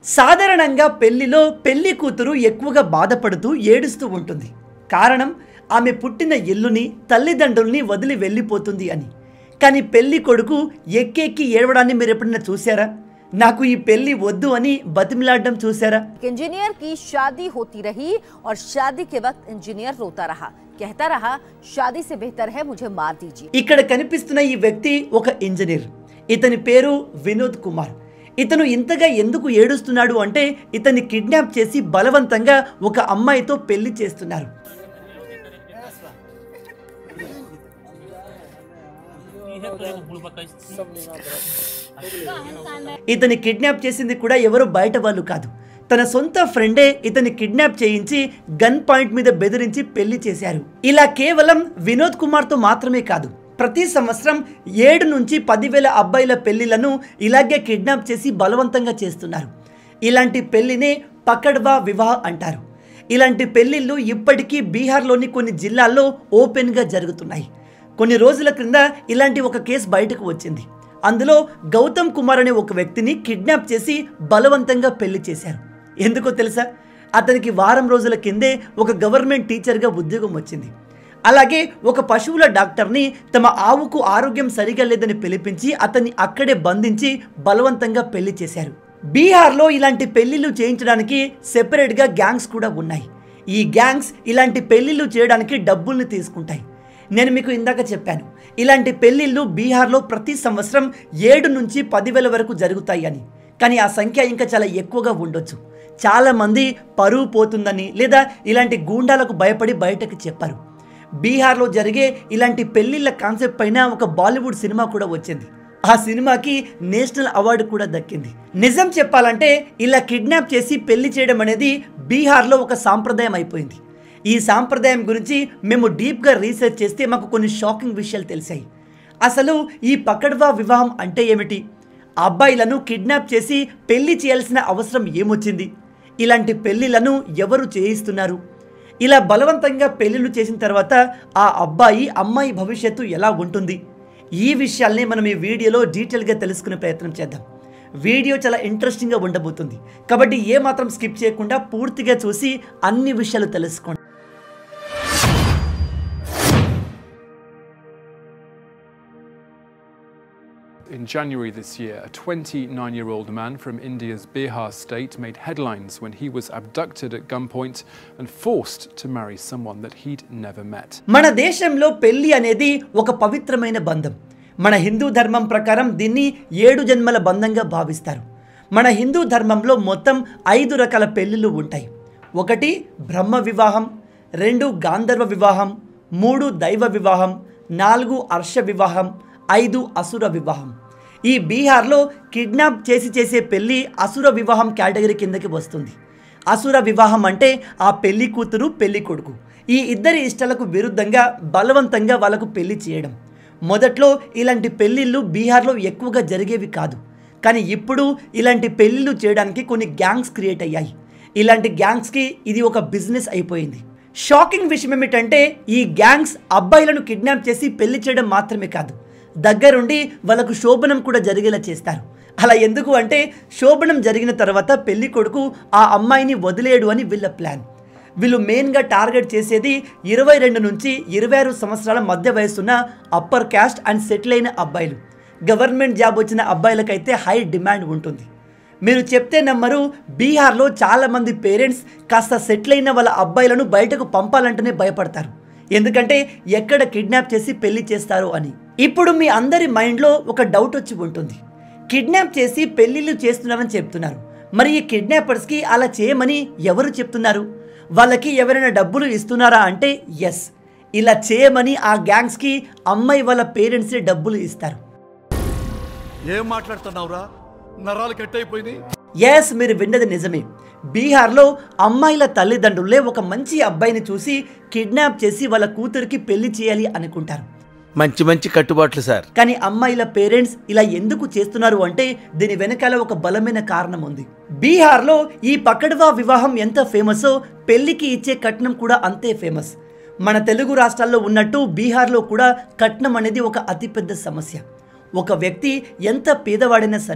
సాధారణంగా పెళ్లిలో పెళ్లి కూతురు ఎక్కువగా బాధపడుతూ ఏడుస్తూ ఉంటుంది కారణం ఆమె పుట్టిన ఇల్లుని తల్లిదండ్రుల్ని వదిలి వెళ్ళిపోతుంది అని కానీ పెళ్లి కొడుకు ఎక్కెక్కి ఏడవడాన్ని మీరు ఎప్పుడైనా చూసారా నాకు ఈ పెళ్లి వద్దు అని బతిమిలాడడం చూసారా एक इंजीनियर की शादी होती रही और शादी के वक्त इंजीनियर रोता रहा कहता रहा शादी से बेहतर है मुझे मार दीजिए ఇక్కడ కనిపిస్తున్న ఈ వ్యక్తి ఒక ఇంజనీర్ ఇతని పేరు వినోద్ కుమార్ ఇతను ఇంతగా ఎందుకు ఏడుస్తున్నాడు అంటే ఇతన్ని కిడ్నాప్ చేసి బలవంతంగా ఒక అమ్మాయితో పెళ్లి చేస్తున్నారు ఇతని కిడ్నాప్ చేసింది కూడా ఎవరు బయట వాళ్ళు కాదు తన సొంత ఫ్రెండే ఇతని కిడ్నాప్ చేయించి గన్ పాయింట్ మీద బెదిరించి పెళ్లి చేశారు ఇలా కేవలం వినోద్ కుమార్తో మాత్రమే కాదు ప్రతి సంవత్సరం ఏడు నుంచి పదివేల అబ్బాయిల పెళ్లిలను ఇలాగే కిడ్నాప్ చేసి బలవంతంగా చేస్తున్నారు ఇలాంటి పెళ్లినే పకడ్వా వివాహ్ అంటారు ఇలాంటి పెళ్లిళ్ళు ఇప్పటికీ బీహార్లోని కొన్ని జిల్లాల్లో ఓపెన్గా జరుగుతున్నాయి కొన్ని రోజుల క్రింద ఇలాంటి ఒక కేసు బయటకు వచ్చింది అందులో గౌతమ్ కుమార్ అనే ఒక వ్యక్తిని కిడ్నాప్ చేసి బలవంతంగా పెళ్లి చేశారు ఎందుకో తెలుసా అతనికి వారం రోజుల కిందే ఒక గవర్నమెంట్ టీచర్గా ఉద్యోగం వచ్చింది అలాగే ఒక పశువుల డాక్టర్ని తమ ఆవుకు ఆరోగ్యం సరిగా లేదని పిలిపించి అతన్ని అక్కడే బంధించి బలవంతంగా పెళ్లి చేశారు బీహార్లో ఇలాంటి పెళ్లిళ్ళు చేయించడానికి సెపరేట్గా గ్యాంగ్స్ కూడా ఉన్నాయి ఈ గ్యాంగ్స్ ఇలాంటి పెళ్లిళ్ళు చేయడానికి డబ్బుల్ని తీసుకుంటాయి నేను మీకు ఇందాక చెప్పాను ఇలాంటి పెళ్లిళ్ళు బీహార్లో ప్రతి సంవత్సరం ఏడు నుంచి పదివేల వరకు జరుగుతాయి అని కానీ ఆ సంఖ్య ఇంకా చాలా ఎక్కువగా ఉండొచ్చు చాలామంది పరువు పోతుందని లేదా ఇలాంటి గూండాలకు భయపడి బయటకు చెప్పారు బీహార్లో జరిగే ఇలాంటి పెళ్లిళ్ళ కాన్సెప్ట్ పైన ఒక బాలీవుడ్ సినిమా కూడా వచ్చింది ఆ సినిమాకి నేషనల్ అవార్డు కూడా దక్కింది నిజం చెప్పాలంటే ఇలా కిడ్నాప్ చేసి పెళ్లి చేయడం అనేది బీహార్లో ఒక సాంప్రదాయం అయిపోయింది ఈ సాంప్రదాయం గురించి మేము డీప్గా రీసెర్చ్ చేస్తే మాకు కొన్ని షాకింగ్ విషయాలు తెలిసాయి అసలు ఈ పకడ్వా వివాహం అంటే ఏమిటి అబ్బాయిలను కిడ్నాప్ చేసి పెళ్లి చేయాల్సిన అవసరం ఏమొచ్చింది ఇలాంటి పెళ్లిలను ఎవరు చేయిస్తున్నారు ఇలా బలవంతంగా పెళ్లిళ్ళు చేసిన తర్వాత ఆ అబ్బాయి అమ్మాయి భవిష్యత్తు ఎలా ఉంటుంది ఈ విషయాల్ని మనం ఈ వీడియోలో డీటెయిల్గా తెలుసుకునే ప్రయత్నం చేద్దాం వీడియో చాలా ఇంట్రెస్టింగ్గా ఉండబోతుంది కాబట్టి ఏ మాత్రం స్కిప్ చేయకుండా పూర్తిగా చూసి అన్ని విషయాలు తెలుసుకోండి In January this year, a 29 year old man from India's Bihar state made headlines when he was abducted at gunpoint and forced to marry someone that he'd never met. మన దేశంలో పెళ్లి అనేది ఒక పవిత్రమైన బంధం మన హిందూ ధర్మం ప్రకారం దీన్ని ఏడు జన్మల బంధంగా భావిస్తారు మన హిందూ ధర్మంలో మొత్తం ఐదు రకాల పెళ్ళిళ్ళు ఉంటాయి ఒకటి బ్రహ్మ వివాహం రెండు గాంధర్వ వివాహం మూడు దైవ వివాహం నాలుగు హర్ష వివాహం ఐదు అసుర వివాహం ఈ బీహార్లో కిడ్నాప్ చేసి చేసే పెళ్లి అసుర వివాహం కేటగిరీ కిందకి వస్తుంది అసుర వివాహం అంటే ఆ పెళ్లి కూతురు పెళ్లి కొడుకు ఈ ఇద్దరి ఇష్టాలకు విరుద్ధంగా బలవంతంగా వాళ్ళకు పెళ్లి చేయడం మొదట్లో ఇలాంటి పెళ్ళిళ్ళు బీహార్లో ఎక్కువగా జరిగేవి కాదు కానీ ఇప్పుడు ఇలాంటి పెళ్ళిళ్ళు చేయడానికి కొన్ని గ్యాంగ్స్ క్రియేట్ అయ్యాయి ఇలాంటి గ్యాంగ్స్కి ఇది ఒక బిజినెస్ అయిపోయింది షాకింగ్ విషయం ఏమిటంటే ఈ గ్యాంగ్స్ అబ్బాయిలను కిడ్నాప్ చేసి పెళ్లి చేయడం మాత్రమే కాదు దగ్గరుండి వాళ్ళకు శోభనం కూడా జరిగేలా చేస్తారు అలా ఎందుకు అంటే శోభనం జరిగిన తర్వాత పెళ్లి కొడుకు ఆ అమ్మాయిని వదిలేడు అని వీళ్ళ ప్లాన్ వీళ్ళు మెయిన్గా టార్గెట్ చేసేది ఇరవై రెండు నుంచి ఇరవై ఆరు సంవత్సరాల మధ్య వయసున్న అప్పర్ క్యాస్ట్ అండ్ సెటిల్ అయిన అబ్బాయిలు గవర్నమెంట్ జాబ్ వచ్చిన అబ్బాయిలకైతే హై డిమాండ్ ఉంటుంది మీరు చెప్తే నమ్మరు బీహార్లో చాలామంది పేరెంట్స్ కాస్త సెటిల్ అయిన వాళ్ళ అబ్బాయిలను బయటకు పంపాలంటేనే భయపడతారు ఎందుకంటే ఎక్కడ కిడ్నాప్ చేసి పెళ్లి చేస్తారు అని ఇప్పుడు మీ అందరి మైండ్లో ఒక డౌట్ వచ్చి ఉంటుంది కిడ్నాప్ చేసి పెళ్లిళ్ళు చేస్తున్నారని చెప్తున్నారు మరి ఈ కిడ్నాపర్స్కి అలా చేయమని ఎవరు చెప్తున్నారు వాళ్ళకి ఎవరైనా డబ్బులు ఇస్తున్నారా అంటే ఎస్ ఇలా చేయమని ఆ గ్యాంగ్స్కి అమ్మాయి వాళ్ళ పేరెంట్సే డబ్బులు ఇస్తారు ఏం మాట్లాడుతున్నావురా నరాలు కట్ అయిపోయింది ఎస్ మీరు విన్నది నిజమే బీహార్లో అమ్మాయిల తల్లిదండ్రులే ఒక మంచి అబ్బాయిని చూసి కిడ్నాప్ చేసి వాళ్ళ కూతురికి పెళ్లి చేయాలి అనుకుంటారు మంచి మంచి కట్టుబాట్లు సార్ కానీ అమ్మాయిల పేరెంట్స్ ఇలా ఎందుకు చేస్తున్నారు అంటే దీని వెనకాల ఒక బలమైన కారణం ఉంది బీహార్లో ఈ పకడ్వా వివాహం ఎంత ఫేమసో పెళ్లికి ఇచ్చే కట్నం కూడా అంతే ఫేమస్ మన తెలుగు రాష్ట్రాల్లో ఉన్నట్టు బీహార్లో కూడా కట్నం అనేది ఒక అతిపెద్ద సమస్య ఒక వ్యక్తి ఎంత పేదవాడైనా సరే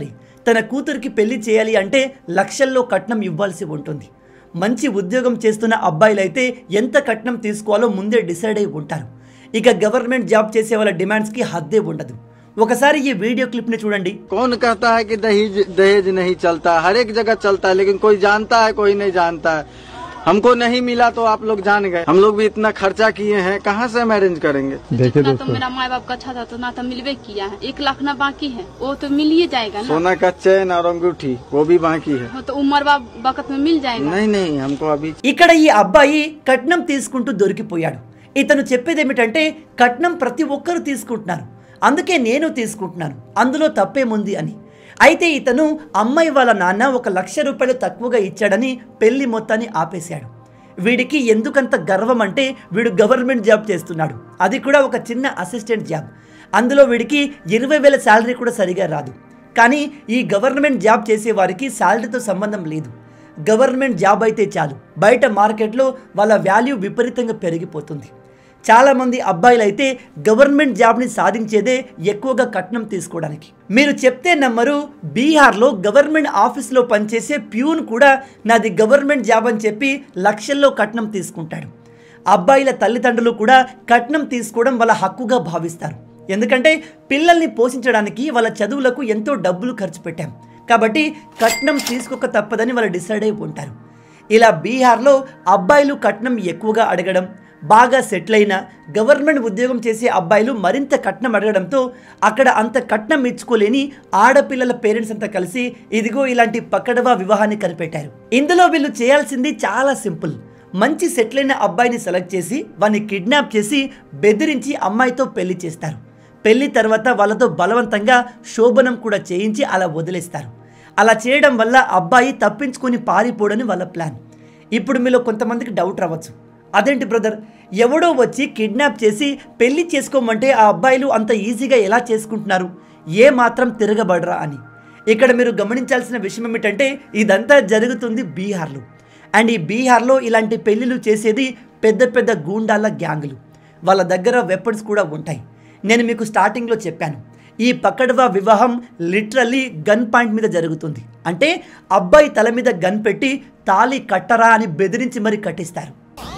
తన కూతురికి పెళ్లి చేయాలి అంటే లక్షల్లో కట్నం ఇవ్వాల్సి ఉంటుంది మంచి ఉద్యోగం చేస్తున్న అబ్బాయిలైతే ఎంత కట్నం తీసుకోవాలో ముందే డిసైడ్ అయి ఉంటారు ఇక గవర్నమెంట్ జాబ్ చేసే వాళ్ళ డిమాండ్స్కి హద్దే ఉండదు ఒకసారి ఈ వీడియో క్లిప్ని చూడండి कौन कहता है कि दहेज दहेज नहीं चलता हर एक जगह चलता है लेकिन कोई जानता है कोई नहीं जानता है हमको नहीं मिला तो आप लोग जान गए हम लोग भी इतना खर्चा किए हैं कहाँ से हम अरेंज करेंगे जितना तो मेरा माँ बाप का अच्छा था तो ना तो मिलवे किया है एक लाख ना बाकी है वो तो मिल ही जाएगा ना सोना का चैन और अंगूठी वो भी बाकी है वो तो उम्र वक्त में मिल जाएगा नहीं नहीं हमको अभी ఇక్కడ ఈ అబ్బాయి కట్నం తీసుకుంటూ దొరికిపోయాడు ఇతను చెప్పేది ఏమిటంటే కట్నం ప్రతి ఒక్కరూ తీసుకుంటున్నారు అందుకే నేను తీసుకుంటున్నాను అందులో తప్పేముంది అని అయితే ఇతను అమ్మాయి వాళ్ళ నాన్న ఒక లక్ష రూపాయలు తక్కువగా ఇచ్చాడని పెళ్లి మొత్తాన్ని ఆపేశాడు వీడికి ఎందుకంత గర్వం అంటే వీడు గవర్నమెంట్ జాబ్ చేస్తున్నాడు అది కూడా ఒక చిన్న అసిస్టెంట్ జాబ్ అందులో వీడికి ఇరవై వేల శాలరీ కూడా సరిగా రాదు కానీ ఈ గవర్నమెంట్ జాబ్ చేసే వారికి శాలరీతో సంబంధం లేదు గవర్నమెంట్ జాబ్ అయితే చాలు బయట మార్కెట్లో వాళ్ళ వాల్యూ విపరీతంగా పెరిగిపోతుంది చాలామంది అబ్బాయిలు అయితే గవర్నమెంట్ జాబ్ని సాధించేదే ఎక్కువగా కట్నం తీసుకోవడానికి మీరు చెప్తే నమ్మరు బీహార్లో గవర్నమెంట్ ఆఫీస్లో పనిచేసే ప్యూన్ కూడా నాది గవర్నమెంట్ జాబ్ అని చెప్పి లక్షల్లో కట్నం తీసుకుంటాడు అబ్బాయిల తల్లిదండ్రులు కూడా కట్నం తీసుకోవడం వాళ్ళ హక్కుగా భావిస్తారు ఎందుకంటే పిల్లల్ని పోషించడానికి వాళ్ళ చదువులకు ఎంతో డబ్బులు ఖర్చు పెట్టాం కాబట్టి కట్నం తీసుకోక తప్పదని వాళ్ళు డిసైడ్ అయి ఉంటారు ఇలా బీహార్లో అబ్బాయిలు కట్నం ఎక్కువగా అడగడం బాగా సెటిల్ అయిన గవర్నమెంట్ ఉద్యోగం చేసే అబ్బాయిలు మరింత కట్నం అడగడంతో అక్కడ అంత కట్నం ఇచ్చుకోలేని ఆడపిల్లల పేరెంట్స్ అంతా కలిసి ఇదిగో ఇలాంటి పక్కడవా వివాహాన్ని కనిపెట్టారు ఇందులో వీళ్ళు చేయాల్సింది చాలా సింపుల్ మంచి సెటిల్ అయిన అబ్బాయిని సెలెక్ట్ చేసి వాడిని కిడ్నాప్ చేసి బెదిరించి అమ్మాయితో పెళ్లి చేస్తారు పెళ్లి తర్వాత వాళ్ళతో బలవంతంగా శోభనం కూడా చేయించి అలా వదిలేస్తారు అలా చేయడం వల్ల అబ్బాయి తప్పించుకొని పారిపోవడని వాళ్ళ ప్లాన్ ఇప్పుడు మీలో కొంతమందికి డౌట్ రావచ్చు అదేంటి బ్రదర్ ఎవడో వచ్చి కిడ్నాప్ చేసి పెళ్లి చేసుకోమంటే ఆ అబ్బాయిలు అంత ఈజీగా ఎలా చేసుకుంటున్నారు ఏ మాత్రం తిరగబడరా అని ఇక్కడ మీరు గమనించాల్సిన విషయం ఏమిటంటే ఇదంతా జరుగుతుంది బీహార్లో అండ్ ఈ బీహార్లో ఇలాంటి పెళ్లిళ్ళు చేసేది పెద్ద పెద్ద గూండాల గ్యాంగులు వాళ్ళ దగ్గర వెపన్స్ కూడా ఉంటాయి నేను మీకు స్టార్టింగ్లో చెప్పాను ఈ పక్కడవా వివాహం లిటరల్లీ గన్ పాయింట్ మీద జరుగుతుంది అంటే అబ్బాయి తల మీద గన్ పెట్టి తాళి కట్టరా అని బెదిరించి మరి కట్టిస్తారు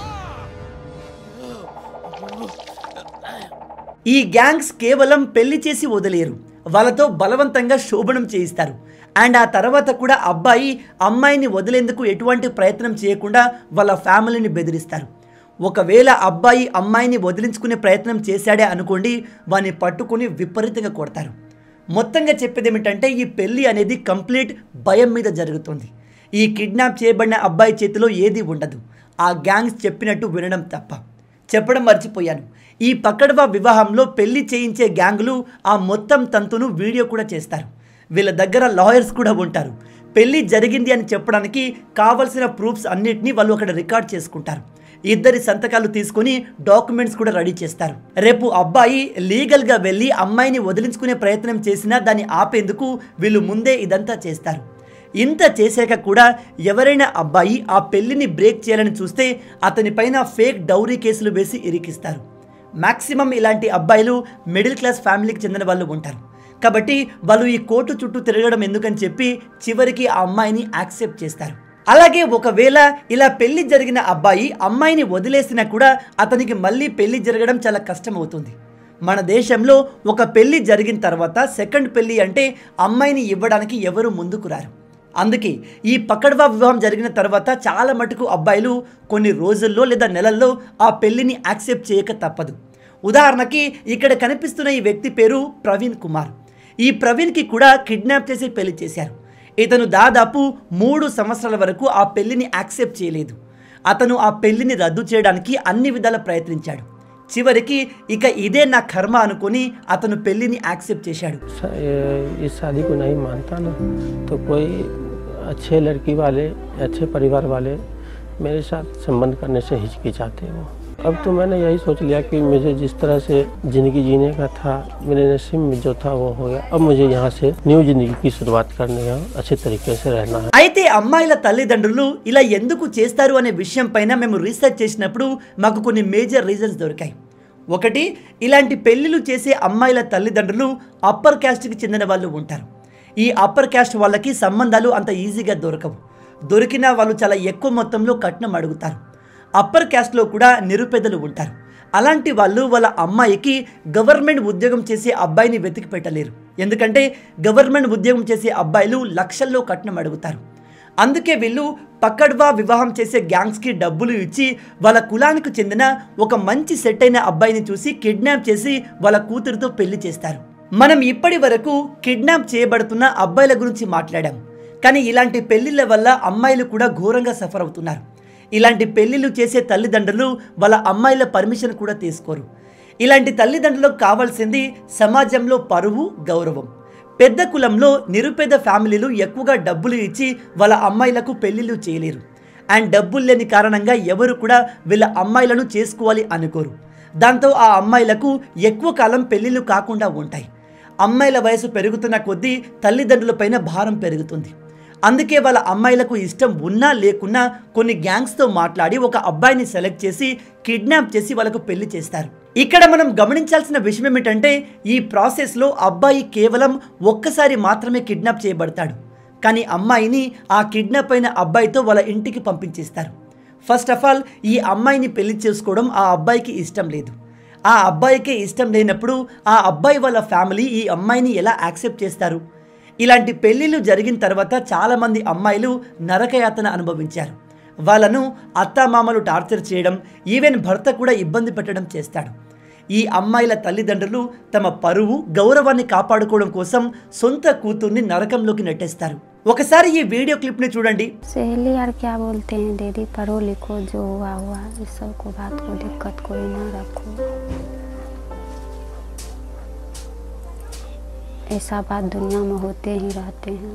ఈ గ్యాంగ్స్ కేవలం పెళ్లి చేసి వదిలేరు వాళ్ళతో బలవంతంగా శోభనం చేయిస్తారు అండ్ ఆ తర్వాత కూడా అబ్బాయి అమ్మాయిని వదిలేందుకు ఎటువంటి ప్రయత్నం చేయకుండా వాళ్ళ ఫ్యామిలీని బెదిరిస్తారు ఒకవేళ అబ్బాయి అమ్మాయిని వదిలించుకునే ప్రయత్నం చేశాడే అనుకోండి వాని పట్టుకుని విపరీతంగా కొడతారు మొత్తంగా చెప్పేది ఏమిటంటే ఈ పెళ్లి అనేది కంప్లీట్ భయం మీద జరుగుతుంది ఈ కిడ్నాప్ చేయబడిన అబ్బాయి చేతిలో ఏది ఉండదు ఆ గ్యాంగ్స్ చెప్పినట్టు వినడం తప్ప చెప్పడం మర్చిపోయాను ఈ పక్కడవా వివాహంలో పెళ్లి చేయించే గ్యాంగులు ఆ మొత్తం తంతును వీడియో కూడా చేస్తారు వీళ్ళ దగ్గర లాయర్స్ కూడా ఉంటారు పెళ్లి జరిగింది అని చెప్పడానికి కావలసిన ప్రూఫ్స్ అన్నిటినీ వాళ్ళు అక్కడ రికార్డ్ చేసుకుంటారు ఇద్దరి సంతకాలు తీసుకుని డాక్యుమెంట్స్ కూడా రెడీ చేస్తారు రేపు అబ్బాయి లీగల్గా వెళ్ళి అమ్మాయిని వదిలించుకునే ప్రయత్నం చేసినా దాన్ని ఆపేందుకు వీళ్ళు ముందే ఇదంతా చేస్తారు ఇంత చేశాక కూడా ఎవరైనా అబ్బాయి ఆ పెళ్లిని బ్రేక్ చేయాలని చూస్తే అతని పైన ఫేక్ డౌరీ కేసులు వేసి ఇరికిస్తారు మాక్సిమం ఇలాంటి అబ్బాయిలు మిడిల్ క్లాస్ ఫ్యామిలీకి చెందిన వాళ్ళు ఉంటారు కాబట్టి వాళ్ళు ఈ కోర్టు చుట్టూ తిరగడం ఎందుకని చెప్పి చివరికి ఆ అమ్మాయిని యాక్సెప్ట్ చేస్తారు అలాగే ఒకవేళ ఇలా పెళ్లి జరిగిన అబ్బాయి అమ్మాయిని వదిలేసినా కూడా అతనికి మళ్ళీ పెళ్లి జరగడం చాలా కష్టం అవుతుంది మన దేశంలో ఒక పెళ్లి జరిగిన తర్వాత సెకండ్ పెళ్లి అంటే అమ్మాయిని ఇవ్వడానికి ఎవరు ముందుకు రారు అందుకే ఈ పకడ్వా వివాహం జరిగిన తర్వాత చాలా మటుకు అబ్బాయిలు కొన్ని రోజుల్లో లేదా నెలల్లో ఆ పెళ్లిని యాక్సెప్ట్ చేయక తప్పదు ఉదాహరణకి ఇక్కడ కనిపిస్తున్న ఈ వ్యక్తి పేరు ప్రవీణ్ కుమార్ ఈ ప్రవీణ్కి కూడా కిడ్నాప్ చేసి పెళ్లి చేశారు ఇతను దాదాపు మూడు సంవత్సరాల వరకు ఆ పెళ్లిని యాక్సెప్ట్ చేయలేదు అతను ఆ పెళ్లిని రద్దు చేయడానికి అన్ని విధాల ప్రయత్నించాడు చివరికి ఇక ఇదే నా కర్మ అనుకొని అతను పెళ్లిని యాక్సెప్ట్ చేశాడు स- ये- इस शादी को नहीं मानता ना तो कोई अच्छे लड़की वाले अच्छे परिवार वाले मेरे साथ संबंध करने से हिचकिचाते हैं वो अब तो मैंने यही सोच लिया कि मुझे जिस तरह से ज़िंदगी जीने का था मेरे नसीब में जो था वो हो गया अब मुझे यहाँ से न्यू ज़िंदगी की शुरुआत करनी है अच्छे तरीके से रहना है అయితే అమ్మాయిల తల్లిదండ్రులు ఇలా ఎందుకు చేస్తారు అనే విషయం పైన మేము రీసెర్చ్ చేసినప్పుడు మాకు కొన్ని మేజర్ రీజన్స్ దొరికాయి ఒకటి ఇలాంటి పెళ్లిళ్ళు చేసే అమ్మాయిల తల్లిదండ్రులు అప్పర్ క్యాస్ట్కి చెందిన వాళ్ళు ఉంటారు ఈ అప్పర్ క్యాస్ట్ వాళ్ళకి సంబంధాలు అంత ఈజీగా దొరకవు దొరికినా వాళ్ళు చాలా ఎక్కువ మొత్తంలో కట్నం అడుగుతారు అప్పర్ క్యాస్ట్లో కూడా నిరుపేదలు ఉంటారు అలాంటి వాళ్ళు వాళ్ళ అమ్మాయికి గవర్నమెంట్ ఉద్యోగం చేసే అబ్బాయిని వెతికి పెట్టలేరు ఎందుకంటే గవర్నమెంట్ ఉద్యోగం చేసే అబ్బాయిలు లక్షల్లో కట్నం అడుగుతారు అందుకే వీళ్ళు పక్కడ్వా వివాహం చేసే గ్యాంగ్స్కి డబ్బులు ఇచ్చి వాళ్ళ కులానికి చెందిన ఒక మంచి సెట్ అయిన అబ్బాయిని చూసి కిడ్నాప్ చేసి వాళ్ళ కూతురుతో పెళ్లి చేస్తారు మనం ఇప్పటి వరకు కిడ్నాప్ చేయబడుతున్న అబ్బాయిల గురించి మాట్లాడాం కానీ ఇలాంటి పెళ్లిళ్ళ వల్ల అమ్మాయిలు కూడా ఘోరంగా సఫర్ అవుతున్నారు ఇలాంటి పెళ్లిళ్ళు చేసే తల్లిదండ్రులు వాళ్ళ అమ్మాయిల పర్మిషన్ కూడా తీసుకోరు ఇలాంటి తల్లిదండ్రులకు కావాల్సింది సమాజంలో పరువు గౌరవం పెద్ద కులంలో నిరుపేద ఫ్యామిలీలు ఎక్కువగా డబ్బులు ఇచ్చి వాళ్ళ అమ్మాయిలకు పెళ్లిళ్ళు చేయలేరు అండ్ డబ్బులు లేని కారణంగా ఎవరు కూడా వీళ్ళ అమ్మాయిలను చేసుకోవాలి అనుకోరు దాంతో ఆ అమ్మాయిలకు ఎక్కువ కాలం పెళ్లిళ్ళు కాకుండా ఉంటాయి అమ్మాయిల వయసు పెరుగుతున్న కొద్దీ తల్లిదండ్రులపైన భారం పెరుగుతుంది అందుకే వాళ్ళ అమ్మాయిలకు ఇష్టం ఉన్నా లేకున్నా కొన్ని గ్యాంగ్స్తో మాట్లాడి ఒక అబ్బాయిని సెలెక్ట్ చేసి కిడ్నాప్ చేసి వాళ్ళకు పెళ్లి చేస్తారు ఇక్కడ మనం గమనించాల్సిన విషయం ఏమిటంటే ఈ ప్రాసెస్లో అబ్బాయి కేవలం ఒక్కసారి మాత్రమే కిడ్నాప్ చేయబడతాడు కానీ అమ్మాయిని ఆ కిడ్నాప్ అయిన అబ్బాయితో వాళ్ళ ఇంటికి పంపించేస్తారు ఫస్ట్ ఆఫ్ ఆల్ ఈ అమ్మాయిని పెళ్లి చేసుకోవడం ఆ అబ్బాయికి ఇష్టం లేదు ఆ అబ్బాయికే ఇష్టం లేనప్పుడు ఆ అబ్బాయి వాళ్ళ ఫ్యామిలీ ఈ అమ్మాయిని ఎలా యాక్సెప్ట్ చేస్తారు ఇలాంటి పెళ్ళిళ్ళు జరిగిన తర్వాత చాలామంది అమ్మాయిలు నరకయాతన అనుభవించారు వాళ్ళను అత్తామామలు టార్చర్ చేయడం ఈవెన్ భర్త కూడా ఇబ్బంది పెట్టడం చేస్తాడు ఈ అమ్మాయిల తల్లిదండ్రులు తమ పరువు గౌరవాన్ని కాపాడుకోవడం కోసం సొంత కూతుర్ని నరకంలోకి నెట్టేస్తారు ఒకసారి ఈ వీడియో క్లిప్ని చూడండి सहेली यार क्या बोलते हैं दीदी पढ़ो लिखो जो हुआ हुआ इस सब को बात को दिक्कत कोई ना रखो ऐसा बात दुनिया में होते ही रहते हैं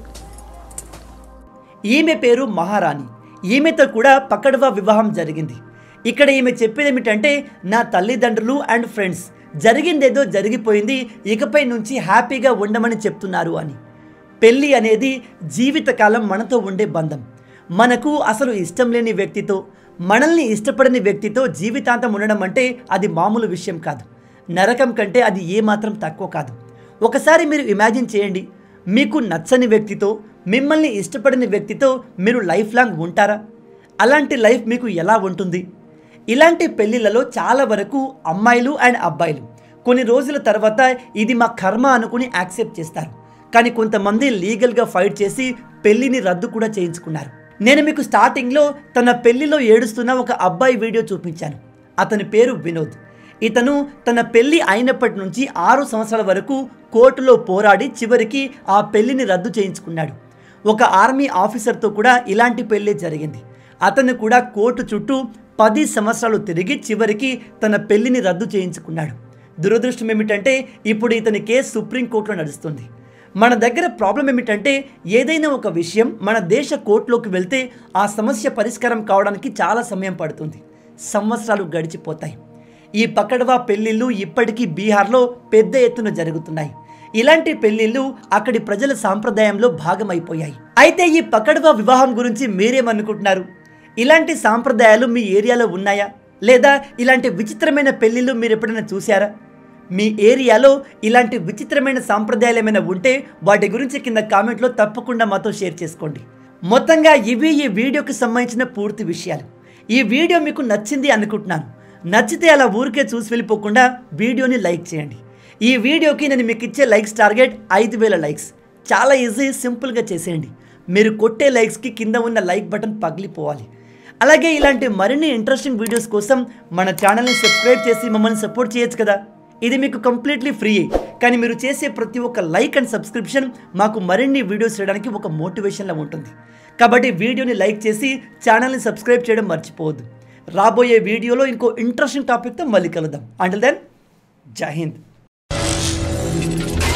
ఈమె పేరు మహారాణి ఈమెతో కూడా పకడ్వా వివాహం జరిగింది ఇక్కడ ఈమె చెప్పేది ఏమిటంటే నా తల్లిదండ్రులు అండ్ ఫ్రెండ్స్ జరిగిందేదో జరిగిపోయింది ఇకపై నుంచి హ్యాపీగా ఉండమని చెప్తున్నారు అని పెళ్ళి అనేది జీవితకాలం మనతో ఉండే బంధం మనకు అసలు ఇష్టం లేని వ్యక్తితో మనల్ని ఇష్టపడని వ్యక్తితో జీవితాంతం ఉండడం అంటే అది మామూలు విషయం కాదు నరకం కంటే అది ఏమాత్రం తక్కువ కాదు ఒకసారి మీరు ఇమాజిన్ చేయండి మీకు నచ్చని వ్యక్తితో మిమ్మల్ని ఇష్టపడని వ్యక్తితో మీరు లైఫ్ లాంగ్ ఉంటారా అలాంటి లైఫ్ మీకు ఎలా ఉంటుంది ఇలాంటి పెళ్ళిళ్ళలో చాలా వరకు అమ్మాయిలు అండ్ అబ్బాయిలు కొన్ని రోజుల తర్వాత ఇది మా కర్మ అనుకుని యాక్సెప్ట్ చేస్తారు కానీ కొంతమంది లీగల్గా ఫైట్ చేసి పెళ్లిని రద్దు కూడా చేయించుకున్నారు నేను మీకు స్టార్టింగ్లో తన పెళ్లిలో ఏడుస్తున్న ఒక అబ్బాయి వీడియో చూపించాను అతని పేరు వినోద్ ఇతను తన పెళ్లి అయినప్పటి నుంచి ఆరు సంవత్సరాల వరకు కోర్టులో పోరాడి చివరికి ఆ పెళ్లిని రద్దు చేయించుకున్నాడు ఒక ఆర్మీ ఆఫీసర్తో కూడా ఇలాంటి పెళ్ళే జరిగింది అతను కూడా కోర్టు చుట్టూ పది సంవత్సరాలు తిరిగి చివరికి తన పెళ్లిని రద్దు చేయించుకున్నాడు దురదృష్టం ఏమిటంటే ఇప్పుడు ఇతని కేసు సుప్రీంకోర్టులో నడుస్తుంది మన దగ్గర ప్రాబ్లం ఏమిటంటే ఏదైనా ఒక విషయం మన దేశ కోర్టులోకి వెళ్తే ఆ సమస్య పరిష్కారం కావడానికి చాలా సమయం పడుతుంది సంవత్సరాలు గడిచిపోతాయి ఈ పకడ్వా పెళ్లిళ్ళు ఇప్పటికీ బీహార్లో పెద్ద ఎత్తున జరుగుతున్నాయి ఇలాంటి పెళ్లిళ్ళు అక్కడి ప్రజల సాంప్రదాయంలో భాగమైపోయాయి అయితే ఈ పకడ్వా వివాహం గురించి మీరేమనుకుంటున్నారు ఇలాంటి సాంప్రదాయాలు మీ ఏరియాలో ఉన్నాయా లేదా ఇలాంటి విచిత్రమైన పెళ్లిళ్ళు మీరు ఎప్పుడైనా చూసారా మీ ఏరియాలో ఇలాంటి విచిత్రమైన సాంప్రదాయాలు ఏమైనా ఉంటే వాటి గురించి కింద కామెంట్లో తప్పకుండా మాతో షేర్ చేసుకోండి మొత్తంగా ఇవి ఈ వీడియోకి సంబంధించిన పూర్తి విషయాలు ఈ వీడియో మీకు నచ్చింది అనుకుంటున్నాను నచ్చితే అలా ఊరికే చూసి వెళ్ళిపోకుండా వీడియోని లైక్ చేయండి ఈ వీడియోకి నేను మీకు ఇచ్చే లైక్స్ టార్గెట్ ఐదు వేల లైక్స్ చాలా ఈజీ సింపుల్గా చేసేయండి మీరు కొట్టే లైక్స్కి కింద ఉన్న లైక్ బటన్ పగిలిపోవాలి అలాగే ఇలాంటి మరిన్ని ఇంట్రెస్టింగ్ వీడియోస్ కోసం మన ఛానల్ని సబ్స్క్రైబ్ చేసి మమ్మల్ని సపోర్ట్ చేయొచ్చు కదా ఇది మీకు కంప్లీట్లీ ఫ్రీ కానీ మీరు చేసే ప్రతి ఒక్క లైక్ అండ్ సబ్స్క్రిప్షన్ మాకు మరిన్ని వీడియోస్ చేయడానికి ఒక మోటివేషన్లా ఉంటుంది కాబట్టి వీడియోని లైక్ చేసి ఛానల్ని సబ్స్క్రైబ్ చేయడం మర్చిపోవద్దు రాబోయే వీడియోలో ఇంకో ఇంట్రెస్టింగ్ టాపిక్తో మళ్ళీ కలుద్దాం అంటల్ దెన్ జై హింద్